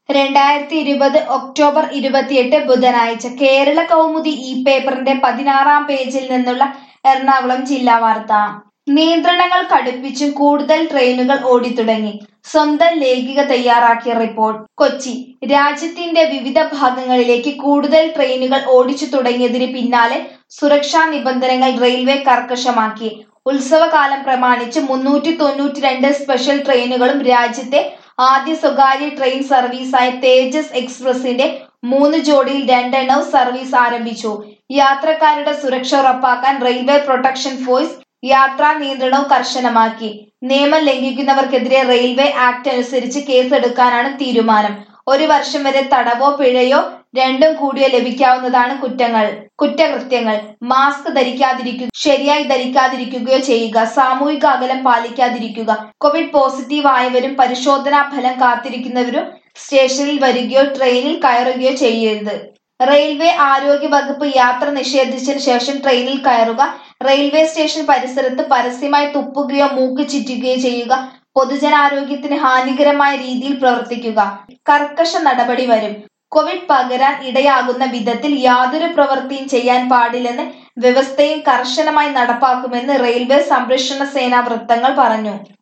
രണ്ടായിരത്തി ഇരുപത് ഒക്ടോബർ ഇരുപത്തിയെട്ട് ബുധനാഴ്ച കേരള കൗമുദി ഈ പേപ്പറിന്റെ പതിനാറാം പേജിൽ നിന്നുള്ള എറണാകുളം ജില്ലാ വാർത്ത നിയന്ത്രണങ്ങൾ കടുപ്പിച്ചും കൂടുതൽ ട്രെയിനുകൾ ഓടിത്തുടങ്ങി സ്വന്തം ലേഖിക തയ്യാറാക്കിയ റിപ്പോർട്ട് കൊച്ചി രാജ്യത്തിന്റെ വിവിധ ഭാഗങ്ങളിലേക്ക് കൂടുതൽ ട്രെയിനുകൾ ഓടിച്ചു തുടങ്ങിയതിന് പിന്നാലെ സുരക്ഷാ നിബന്ധനകൾ റെയിൽവേ കർക്കശമാക്കി ഉത്സവകാലം പ്രമാണിച്ച് മുന്നൂറ്റി തൊണ്ണൂറ്റി രണ്ട് സ്പെഷ്യൽ ട്രെയിനുകളും രാജ്യത്തെ ആദ്യ സ്വകാര്യ ട്രെയിൻ സർവീസായ തേജസ് എക്സ്പ്രസിന്റെ മൂന്ന് ജോഡിയിൽ രണ്ടെണ്ണവും സർവീസ് ആരംഭിച്ചു യാത്രക്കാരുടെ സുരക്ഷ ഉറപ്പാക്കാൻ റെയിൽവേ പ്രൊട്ടക്ഷൻ ഫോഴ്സ് യാത്രാ നിയന്ത്രണവും കർശനമാക്കി നിയമം ലംഘിക്കുന്നവർക്കെതിരെ റെയിൽവേ ആക്ട് അനുസരിച്ച് കേസെടുക്കാനാണ് തീരുമാനം ഒരു വർഷം വരെ തടവോ പിഴയോ രണ്ടും കൂടിയോ ലഭിക്കാവുന്നതാണ് കുറ്റങ്ങൾ കുറ്റകൃത്യങ്ങൾ മാസ്ക് ധരിക്കാതിരിക്കുക ശരിയായി ധരിക്കാതിരിക്കുകയോ ചെയ്യുക സാമൂഹിക അകലം പാലിക്കാതിരിക്കുക കോവിഡ് പോസിറ്റീവ് ആയവരും പരിശോധനാ ഫലം കാത്തിരിക്കുന്നവരും സ്റ്റേഷനിൽ വരികയോ ട്രെയിനിൽ കയറുകയോ ചെയ്യരുത് റെയിൽവേ ആരോഗ്യ വകുപ്പ് യാത്ര നിഷേധിച്ചതിന് ശേഷം ട്രെയിനിൽ കയറുക റെയിൽവേ സ്റ്റേഷൻ പരിസരത്ത് പരസ്യമായി തുപ്പുകയോ മൂക്ക് ചുറ്റുകയോ ചെയ്യുക പൊതുജനാരോഗ്യത്തിന് ഹാനികരമായ രീതിയിൽ പ്രവർത്തിക്കുക കർക്കശ നടപടി വരും കോവിഡ് പകരാൻ ഇടയാകുന്ന വിധത്തിൽ യാതൊരു പ്രവൃത്തിയും ചെയ്യാൻ പാടില്ലെന്ന് വ്യവസ്ഥയും കർശനമായി നടപ്പാക്കുമെന്ന് റെയിൽവേ സംരക്ഷണ സേനാ വൃത്തങ്ങൾ പറഞ്ഞു